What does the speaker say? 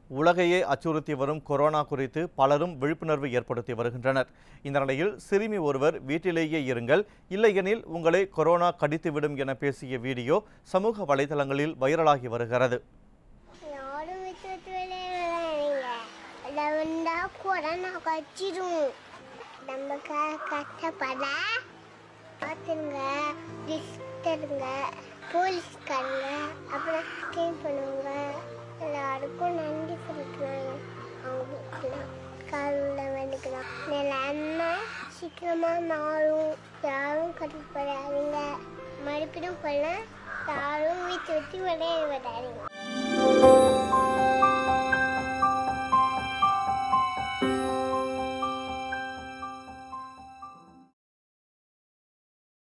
உலகையே அச்சுறுத்தி வரும் கொரோனா குறித்து பலரும் விழிப்புணர்வு ஏற்படுத்தி வருகின்றனர் இந்த நிலையில் சிறுமி ஒருவர் வீட்டிலேயே இருங்கள் இல்லையெனில் உங்களை கொரோனா கடித்துவிடும் என பேசிய வீடியோ சமூக வலைதளங்களில் வைரலாகி வருகிறது யாரும் விட்டு விட்டு விளையாடுறாங்க அதை வந்தா கொரோனா கச்சிடும் நம்ம க கஷ்டப்பட பார்த்துங்க டிஸ்டருங்க போலீஸ்காரங்க அப்புறம் ஸ்கேன் பண்ணுவாங்க எல்லாருக்கும் நன்றி சொல்லிக்கலாம் அவங்களுக்குலாம் காலில் வேண்டிக்கலாம் நிலைமை சீக்கிரமாக மாறும் யாரும் கட்டுப்படாதீங்க மறுபடியும் பண்ண யாரும் வீட்டு விட்டு விளையாட விடாதீங்க